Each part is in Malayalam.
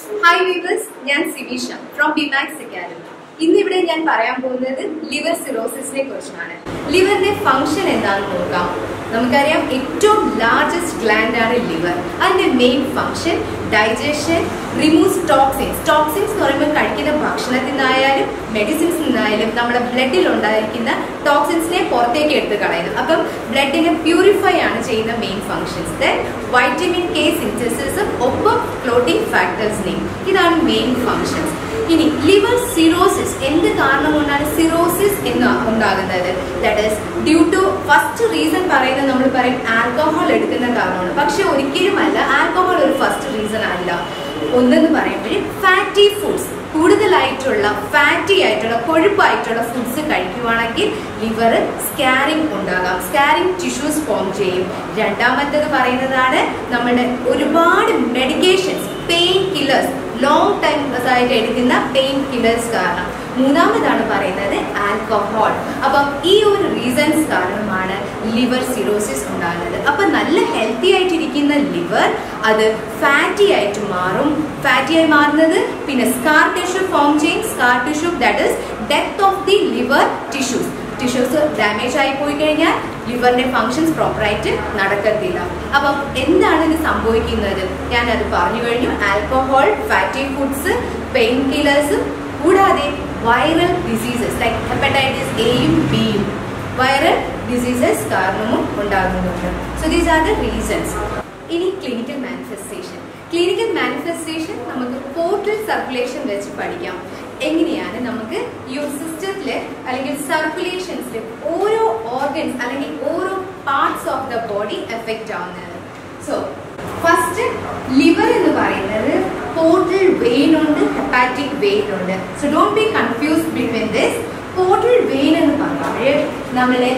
ഹായ് വീവേഴ്സ് ഞാൻ സിവിഷ ഫ്രോം ബിമാക്സ് അക്കാദമി ഇന്നിവിടെ ഞാൻ പറയാൻ പോകുന്നത് ലിവർ സിറോസിസിനെ കുറിച്ചാണ് ലിവറിന്റെ ഫംഗ്ഷൻ എന്താണെന്ന് നോക്കാം നമുക്കറിയാം ഏറ്റവും ലാർജസ്റ്റ് ഗ്ലാൻഡ് ആണ് ലിവർ അതിന്റെ main function digestion removes toxins toxins എന്ന് പറയുമ്പോൾ കഴിക്കുന്ന ഭക്ഷണത്തിൽ നിന്നായാലും മെഡിസിൻസ് നിന്നായാലും നമ്മുടെ ബ്ലഡിൽ ഉണ്ടായിരിക്കുന്ന ടോക്സിൻസിനെ പുറത്തേക്ക് എടുത്ത് കളയുന്നു അപ്പം ബ്ലഡിനെ പ്യൂരിഫൈ ആണ് ചെയ്യുന്ന main functions then vitamin K സിന്തസിസും ഒപ്പം ക്ലോട്ടിംഗ് ഫാക്ടേഴ്സിനെയും ഇതാണ് മെയിൻ ഫംഗ്ഷൻസ് ഇനി ലിവർ സിറോസിസ് എന്ത് കാരണം കൊണ്ടാണ് സിറോസിസ് എന്ന് ഉണ്ടാകുന്നത് that is due to first reason പറയുന്നത് നമ്മൾ പറയും ആൽക്കഹോൾ എടുക്കുന്ന കാരണമാണ് പക്ഷെ ഒരിക്കലുമല്ല ആൽക്കഹോൾ ഒരു ഫസ്റ്റ് റീസൺ അല്ല ഒന്നെന്ന് പറയുമ്പോൾ ഫാറ്റി ഫുഡ്സ് കൂടുതലായിട്ടുള്ള ഫാറ്റി ആയിട്ടുള്ള കൊഴുപ്പായിട്ടുള്ള ഫുഡ്സ് കഴിക്കുവാണെങ്കിൽ ലിവർ സ്കാരിങ് ഉണ്ടാകാം സ്കാരിങ് ടിഷ്യൂസ് ഫോം ചെയ്യും രണ്ടാമത്തേത് പറയുന്നതാണ് നമ്മുടെ ഒരുപാട് medications pain killers long time ആയിട്ട് എടുക്കുന്ന പെയിൻ കില്ലേഴ്സ് കാരണം മൂന്നാമതാണ് പറയുന്നത് ആൽക്കഹോൾ അപ്പം ഈ ഒരു റീസൺസ് കാരണമാണ് ലിവർ സിറോസിസ് ഉണ്ടാകുന്നത് അപ്പൊ നല്ല ഹെൽത്തി ആയിട്ടിരിക്കുന്ന ലിവർ അത് ഫാറ്റി ആയിട്ട് മാറും ഫാറ്റി ആയി മാറുന്നത് പിന്നെ സ്കാർ ടിഷ്യൂ ഫോം ചെയ്യും scar tissue that is death of the liver tissues tissues damage ആയി പോയി കഴിഞ്ഞാൽ ലിവറിന്റെ ഫങ്ഷൻസ് പ്രോപ്പറായിട്ട് നടക്കത്തില്ല അപ്പം എന്താണ് ഇത് സംഭവിക്കുന്നത് ഞാൻ അത് പറഞ്ഞു കഴിഞ്ഞു ആൽക്കഹോൾ ഫാറ്റി ഫുഡ്സ് പെയിൻ കില്ലേഴ്സും കൂടാതെ വൈറൽ ഡിസീസസ് ലൈക്ക് ഹെപ്പറ്റൈറ്റിസ് എയും ബിയും വൈറൽ ഡിസീസസ് കാരണവും ഉണ്ടാകുന്നുണ്ട് so these are the reasons ഇനി ക്ലിനിക്കൽ മാനിഫെസ്റ്റേഷൻ ക്ലിനിക്കൽ മാനിഫെസ്റ്റേഷൻ നമുക്ക് പോർട്ടൽ സർക്കുലേഷൻ വെച്ച് പഠിക്കാം എങ്ങനെയാണ് നമുക്ക് ഈ ഒരു സിസ്റ്റത്തില് അല്ലെങ്കിൽ സർക്കുലേഷൻസിൽ ഓരോ ഓർഗൻസ് അല്ലെങ്കിൽ ഓരോ parts of the body effect ആവുന്നത് സോ ഫസ്റ്റ് ലിവർ എന്ന് പറയുന്നത് പോർട്ടൽ വെയിൻ ഉണ്ട് ഹെപ്പാറ്റിക് വെയിൻ ഉണ്ട് so don't be confuse between this portal vein എന്ന് പറഞ്ഞാൽ നമ്മുടെ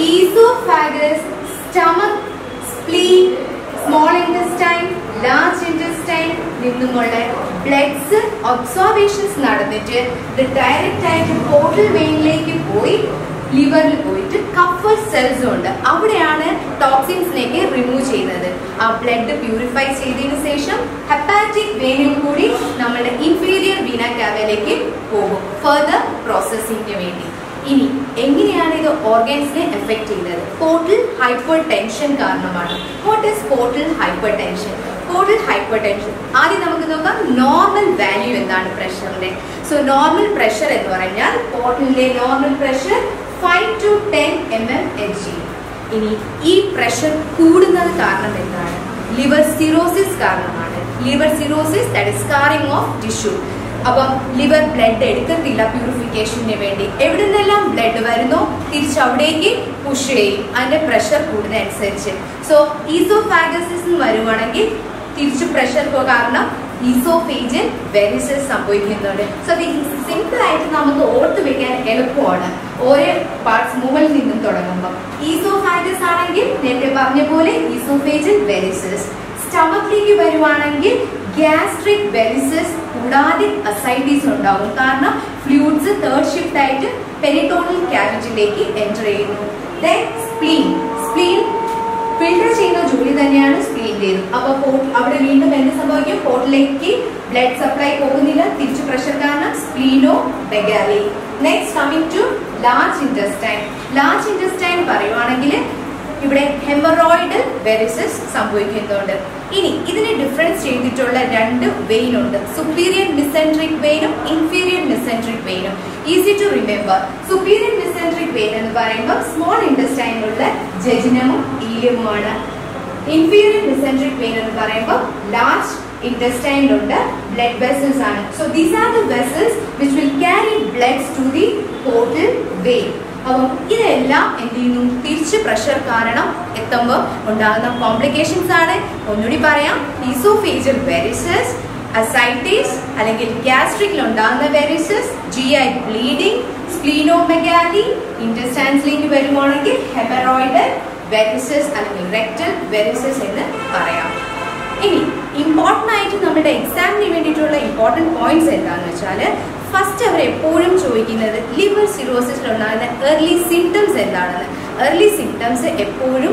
oesophagus stomach spleen small intestine large intestine നിന്നുമുള്ള ബ്ലഡ്സ് ഒബ്സർവേഷൻസ് നടന്നിട്ട് ഇത് ഡയറക്റ്റ് ആയിട്ട് പോർട്ടൽ വെയിനിലേക്ക് പോയി ലിവറിൽ പോയിട്ട് കഫർ സെൽസ് ഉണ്ട് അവിടെയാണ് ടോക്സിൻസിനെയൊക്കെ റിമൂവ് ചെയ്യുന്നത് ആ ബ്ലഡ് പ്യൂരിഫൈ ചെയ്തതിനു ശേഷം ഹെപ്പാറ്റിക് വെയിനിൽ കൂടി നമ്മുടെ ഇൻഫീരിയർ വീന കാവയിലേക്ക് പോകും ഫർദർ പ്രോസസ്സിങ്ങിന് വേണ്ടി ഇനി എങ്ങനെയാണ് ഇത് ഓർഗൻസിനെ എഫക്ട് ചെയ്യുന്നത് പോർട്ടൽ ഹൈപ്പർ ടെൻഷൻ കാരണമാണ് what is portal hypertension portal hypertension ആദ്യം നമുക്ക് നോക്കാം നോർമൽ വാല്യൂ എന്താണ് പ്രഷറിന്റെ സോ നോർമൽ പ്രഷർ എന്ന് പറഞ്ഞാൽ പോർട്ടലിലെ normal pressure five to ten M M H G ഇനി ഈ പ്രഷർ കൂടുന്നത് കാരണം എന്താണ് ലിവർ സിറോസിസ് കാരണമാണ് liver cirrhosis that is scarring of tissue അപ്പം ലിവർ ബ്ലഡ് എടുക്കത്തില്ല പ്യൂരിഫിക്കേഷന് വേണ്ടി എവിടെ നിന്നെല്ലാം ബ്ലഡ് വരുന്നോ തിരിച്ചവിടേക്ക് പുഷ് ചെയ്യും അതിന്റെ പ്രഷർ കൂടുന്നതനുസരിച്ച് സോ ഈസോഫാഗസിസ് വരുവാണെങ്കിൽ തിരിച്ച് പ്രഷർ കാരണം ഈസോഫേജൻ വെരിസസ് സംഭവിക്കുന്നുണ്ട് സോ അത് സിമ്പിൾ ആയിട്ട് നമുക്ക് ഓർത്ത് വെക്കാൻ എളുപ്പമാണ് ഓരോ പാർട്സ് മുകളിൽ നിന്നും തുടങ്ങുമ്പോൾ ഈസോഫാഗസ് ആണെങ്കിൽ നേരത്തെ പറഞ്ഞ പോലെ ഈസോഫേജൻ വെരിസസ് സ്റ്റമക്കിലേക്ക് വരുവാണെങ്കിൽ ഗ്യാസ്ട്രിക് വെരിസസ് കൂടാതെ അസൈറ്റീസ് ഉണ്ടാവും കാരണം ഫ്ലൂയിഡ്സ് തേർഡ് ഷിഫ്റ്റ് ആയിട്ട് പെരിട്ടോണൽ ക്യാവിറ്റിലേക്ക് എൻ്റർ ചെയ്യുന്നു ദെൻ സ്പ്ലീൻ സ്പ്ലീൻ ഫിൽട്ടർ ചെയ്യുന്ന ജോലി തന്നെയാണ് സ്പ്ലീൻ്റെതും അപ്പോൾ പോർട്ട് അവിടെ വീണ്ടും എന്ത് സംഭവിക്കും പോർട്ടിലേക്ക് ബ്ലഡ് സപ്ലൈ പോകുന്നില്ല തിരിച്ചു പ്രഷർ കാരണം splenomegaly next coming to large intestine large intestine പറയുവാണെങ്കിൽ ഇവിടെ ഹെമറോയിഡൽ വെരിസസ് സംഭവിക്കുന്നുണ്ട് ഇനി ഇതിനെ ഡിഫറൻസ് ചെയ്തിട്ടുള്ള രണ്ട് വെയിൻ ഉണ്ട് സുപ്പീരിയർ മിസെൻട്രിക് വെയിനും ഇൻഫീരിയർ മിസെൻട്രിക് വെയിനും easy to remember superior mesenteric vein എന്ന് പറയുമ്പോൾ സ്മോൾ ഇൻറ്റസ്റ്റൈനിലുള്ള ജജിനമും ഈലിയമുമാണ് ഇൻഫീരിയർ മിസെൻട്രിക് വെയിൻ എന്ന് പറയുമ്പോൾ ലാർജ് ഇൻറ്റസ്റ്റൈനിലുണ്ട് ബ്ലഡ് വെസൽസ് ആണ് so these are the vessels which will carry bloods to the portal vein അപ്പം ഇതെല്ലാം എന്ത് ചെയ്യുന്നു തിരിച്ച് പ്രഷർ കാരണം എത്തുമ്പോൾ ഉണ്ടാകുന്ന കോംപ്ലിക്കേഷൻസ് ആണ് ഒന്നുകൂടി പറയാം ഈസോഫേജൽ വെരിസസ് അസൈറ്റീസ് അല്ലെങ്കിൽ ഗ്യാസ്ട്രിക്കിൽ ഉണ്ടാകുന്ന varices G I bleeding splenomegaly ഇൻറ്റസ്റ്റൈൻസിലേക്ക് വരുവാണെങ്കിൽ ഹെമറോയിഡൽ വെരിസസ് അല്ലെങ്കിൽ റെക്ടൽ വെരിസസ് എന്ന് പറയാം ഇനി ഇമ്പോർട്ടൻ്റ് ആയിട്ട് നമ്മുടെ എക്സാമിന് വേണ്ടിയിട്ടുള്ള ഇമ്പോർട്ടൻറ്റ് പോയിന്റ്സ് എന്താണെന്ന് വെച്ചാൽ ഫസ്റ്റ് അവർ എപ്പോഴും ചോദിക്കുന്നത് ലിവർ സിറോസിസിൽ ഉണ്ടാകുന്ന ഏർലി സിംറ്റംസ് എന്താണെന്ന് ഏർലി സിംറ്റംസ് എപ്പോഴും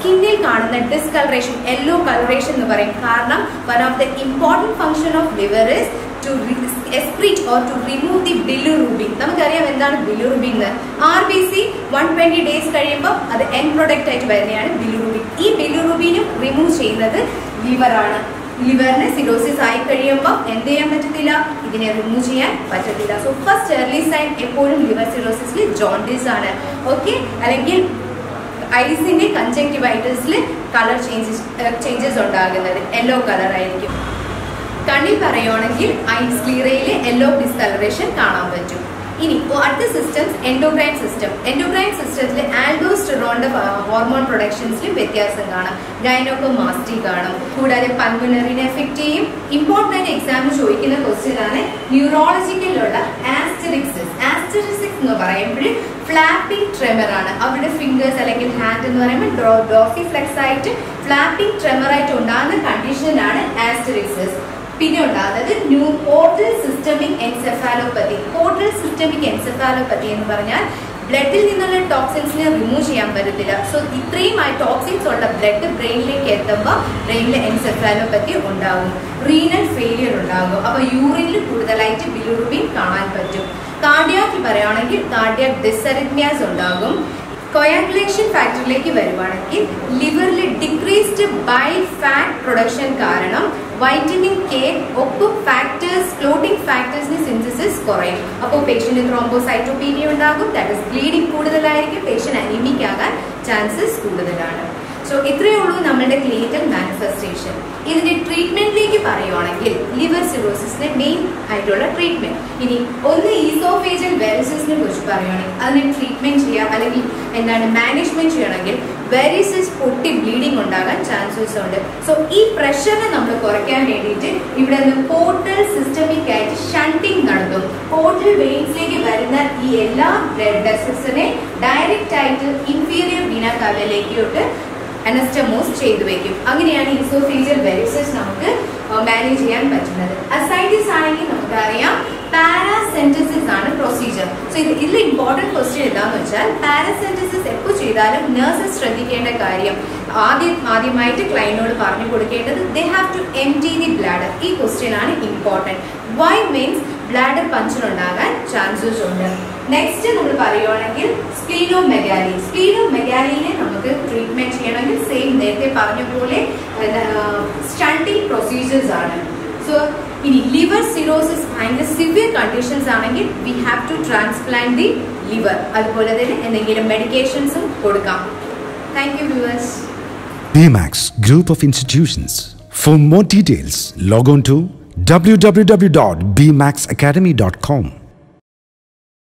സ്കിന്നിൽ കാണുന്ന ഡിസ്കളറേഷൻ യെല്ലോ കളറേഷൻ എന്ന് പറയും കാരണം one of the important function of liver is to excrete or to remove the bilirubin നമുക്കറിയാം എന്താണ് ബിലുറുബിൻ എന്ന് R B C one twenty days കഴിയുമ്പോൾ അത് എൻ പ്രൊഡക്റ്റ് ആയിട്ട് വരുന്നതാണ് ബിലുറുബിൻ ഈ ബിലുറുബിനും റിമൂവ് ചെയ്യുന്നത് ലിവറാണ് ലിവറിന് സിറോസിസ് ആയി കഴിയുമ്പോൾ എന്ത് ചെയ്യാൻ പറ്റത്തില്ല ഇതിനെ റിമൂവ് ചെയ്യാൻ പറ്റത്തില്ല സോ ഫസ്റ്റ് എർലി സൈൻ എപ്പോഴും ലിവർ സിറോസിസിൽ ജോണ്ടിസ് ആണ് ഓക്കെ അല്ലെങ്കിൽ ഐസിന്റെ കൺജക്റ്റിവൈറ്റിസിൽ കളർ ചേഞ്ചസ് ചേഞ്ചസ് ഉണ്ടാകുന്നത് യെല്ലോ കളർ ആയിരിക്കും കണ്ണിൽ പറയുവാണെങ്കിൽ ഐസ് ക്ലിയറയിൽ യെല്ലോ ഡിസ്കളറേഷൻ കാണാൻ പറ്റും ഇനി അടുത്ത സിസ്റ്റംസ് എൻഡോക്രൈൻ സിസ്റ്റം എൻഡോക്രൈൻ സിസ്റ്റത്തിൽ ആൽഡോസ്റ്റിറോണിന്റെ ഹോർമോൺ പ്രൊഡക്ഷൻസിലും വ്യത്യാസം കാണാം ഗൈനോക്കോ മാസ്റ്റി കാണും കൂടാതെ പൾമണറിനെ എഫക്ട് ചെയ്യും ഇമ്പോർട്ടൻ്റ് ആയിട്ട് എക്സാമിന് ചോദിക്കുന്ന ക്വസ്റ്റ്യൻ ആണ് ന്യൂറോളജിക്കലുള്ള ആസ്റ്ററിക്സിസ് ആസ്റ്ററിക്സിസ് എന്ന് പറയുമ്പോൾ ഫ്ലാപ്പിംഗ് ട്രെമർ ആണ് അവരുടെ ഫിംഗേഴ്സ് അല്ലെങ്കിൽ ഹാൻഡ് എന്ന് പറയുമ്പോൾ ഡോസി ഫ്ലെക്സ് ആയിട്ട് ഫ്ലാപ്പിംഗ് ട്രെമർ ആയിട്ട് ഉണ്ടാകുന്ന കണ്ടീഷനാണ് ആസ്റ്ററിക്സിസ് പിന്നെ ഉണ്ടാകുന്നത് new portal systemic encephalopathy portal systemic encephalopathy എന്ന് പറഞ്ഞാൽ ബ്ലഡിൽ നിന്നുള്ള ടോക്സിൻസിനെ റിമൂവ് ചെയ്യാൻ പറ്റത്തില്ല സോ ഇത്രയും ആ ടോക്സിൻസ് ഉള്ള ബ്ലഡ് ബ്രെയിനിലേക്ക് എത്തുമ്പോൾ ബ്രെയിനിൽ എൻസെഫാലോപ്പതി ഉണ്ടാകും റീനൽ ഫെയിലിയർ ഉണ്ടാകും അപ്പോൾ യൂറിനിൽ കൂടുതലായിട്ട് ബിലുറുബിൻ കാണാൻ പറ്റും കാർഡിയാക്കിൽ പറയുകയാണെങ്കിൽ കാർഡിയാക് ഡിസറിത്മിയാസ് ഉണ്ടാകും കൊയാഗുലേഷൻ ഫാക്ടറിലേക്ക് വരുവാണെങ്കിൽ ലിവറിൽ ഡിക്രീസ്ഡ് ബൈ ഫാറ്റ് പ്രൊഡക്ഷൻ കാരണം വൈറ്റമിൻ കെ ഒപ്പം ഫാക്ടേഴ്സ് ക്ലോട്ടിംഗ് ഫാക്ടേഴ്സിന് സിന്തസിസ് കുറയും അപ്പോൾ പേഷ്യന്റ് ത്രോംബോസൈറ്റോപീനിയ ഉണ്ടാകും ദാറ്റ് ഇസ് ബ്ലീഡിംഗ് കൂടുതലായിരിക്കും പേഷ്യന്റ് അനീമിക് ആകാൻ ചാൻസസ് കൂടുതലാണ് സോ ഇത്രയേ ഉള്ളൂ നമ്മുടെ ക്ലിനിക്കൽ മാനിഫെസ്റ്റേഷൻ ഇതിന്റെ ട്രീറ്റ്മെന്റിലേക്ക് പറയുവാണെങ്കിൽ ലിവർ സിറോസിസിന്റെ മെയിൻ ആയിട്ടുള്ള ട്രീറ്റ്മെന്റ് ഇനി ഒന്ന് ഈസോഫേജൽ വെരിസിസിനെ കുറിച്ച് പറയുവാണെങ്കിൽ അതിനെ ട്രീറ്റ്മെന്റ് ചെയ്യാം അല്ലെങ്കിൽ എന്താണ് മാനേജ്മെന്റ് ചെയ്യണമെങ്കിൽ വെരിസിസ് പൊട്ടി ബ്ലീഡിംഗ് ഉണ്ടാകാൻ ചാൻസസ് ഉണ്ട് സോ ഈ പ്രഷറിനെ നമ്മൾ കുറയ്ക്കാൻ വേണ്ടിയിട്ട് ഇവിടെ നിന്ന് പോർട്ടൽ സിസ്റ്റമിക് ആയിട്ട് ഷണ്ടിങ് നടത്തും പോർട്ടൽ വെയിൻസിലേക്ക് വരുന്ന ഈ എല്ലാ ബ്ലഡ് വെസൽസിനെ ഡയറക്റ്റ് ആയിട്ട് ഇൻഫീരിയർ വീന കവലിലേക്കോട്ട് അനസ്റ്റമോസ് ചെയ്തു വെക്കും അങ്ങനെയാണ് ഈസോഫേജിയൽ വെരിസസ് നമുക്ക് മാനേജ് ചെയ്യാൻ പറ്റുന്നത് അസൈറ്റിസ് ആണെങ്കിൽ നമുക്കറിയാം പാരാസെന്റസിസ് ആണ് പ്രൊസീജിയർ സോ ഇത് ഇതിൽ ഇമ്പോർട്ടൻറ്റ് ക്വസ്റ്റ്യൻ എന്താണെന്ന് വെച്ചാൽ പാരാസെന്റസിസ് എപ്പോൾ ചെയ്താലും നഴ്സസ് ശ്രദ്ധിക്കേണ്ട കാര്യം ആദ്യം ആദ്യമായിട്ട് ക്ലൈനോട് പറഞ്ഞു കൊടുക്കേണ്ടത് they have to empty the bladder ഈ ക്വസ്റ്റ്യൻ ആണ് important why means bladder puncture ഉണ്ടാകാൻ ചാൻസസ് ഉണ്ട് നെക്സ്റ്റ് നമ്മൾ പറയുവാണെങ്കിൽ സ്പീനോ മെഗാലി സ്പീനോ മെഗാലിനെ നമുക്ക് ട്രീറ്റ്മെന്റ് ചെയ്യണമെങ്കിൽ സെയിം നേരത്തെ പറഞ്ഞ പോലെ സ്റ്റണ്ടിങ് പ്രൊസീജിയേഴ്സ് ആണ് സോ ഇനി ലിവർ സിറോസിസ് ഭയങ്കര സിവിയർ കണ്ടീഷൻസ് ആണെങ്കിൽ we have to transplant the liver അതുപോലെ തന്നെ എന്തെങ്കിലും മെഡിക്കേഷൻസും കൊടുക്കാം thank you viewers BMAX Group of Institutions. For more details, log on to www.bmaxacademy.com.